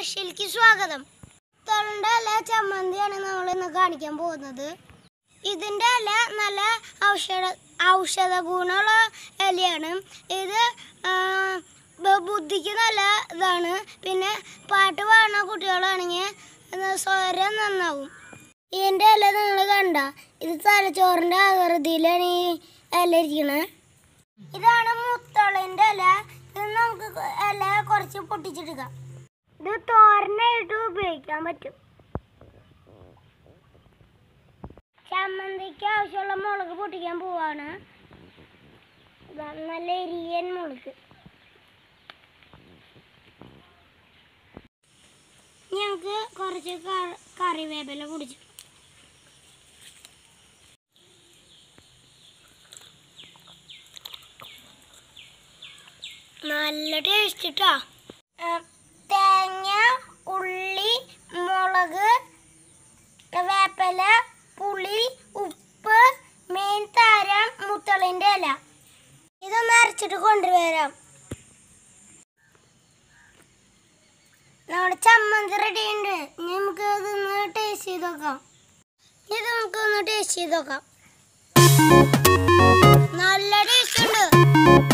കൃഷിയിലേക്ക് സ്വാഗതം തൊണ്ട ഇല ചമ്മന്തിയാണ് നമ്മൾ ഇന്ന് കാണിക്കാൻ പോകുന്നത് ഇതിൻ്റെ ഇല നല്ല ഔഷധ ഔഷധ ഗുണമുള്ള ഇലയാണ് ഇത് ആ, ബ- ബുദ്ധിക്ക് നല്ല ഇതാണ് പിന്നെ പാട്ട് പാടുന്ന കുട്ടികളാണെങ്കിൽ ഇത് സ്വരം നന്നാവും ഇതിൻ്റെ ഇല നിങ്ങൾ കണ്ട ഇത് തലച്ചോറിൻ്റെ ആകൃതിയിലാണ് ഈ ഇല ഇരിക്കണത് ഇതാണ് മുത്തളിൻ്റെ ഇല ഇത് നമുക്ക് കൊ- ഇല കുറച്ച് പൊട്ടിച്ചെടുക്കാം ഇത് തോരനായിട്ട് ഉപയോഗിക്കാൻ പറ്റും ചമ്മന്തിക്ക് ആവശ്യമുള്ള മുളക് പൊട്ടിക്കാൻ പോവാണ് ഇതാ നല്ല എരിയൻ മുളക് ഞങ്ങൾക്ക് കുറച്ച് ക- കറിവേപ്പില പൊടിച്ചു നല്ല ടേസ്റ്റ് ഇട്ടാ തേങ്ങ ഉള്ളി മുളക് വേപ്പില പുളി ഉപ്പ് മീൻ താരം മുത്തളിൻ്റെ ഇല ഇതൊന്ന് അരച്ചിട്ട് കൊണ്ടുവരാം നമ്മുടെ ചമ്മന്തി റെഡി ഉണ്ട് ഇനി നമുക്ക് ഇതൊന്ന് ടേസ്റ്റ് ചെയ്ത് നോക്കാം ഇത് നമുക്ക് ഒന്ന് ടേസ്റ്റ് ചെയ്ത് നോക്കാം നല്ല ടേസ്റ്റ് ഉണ്ട്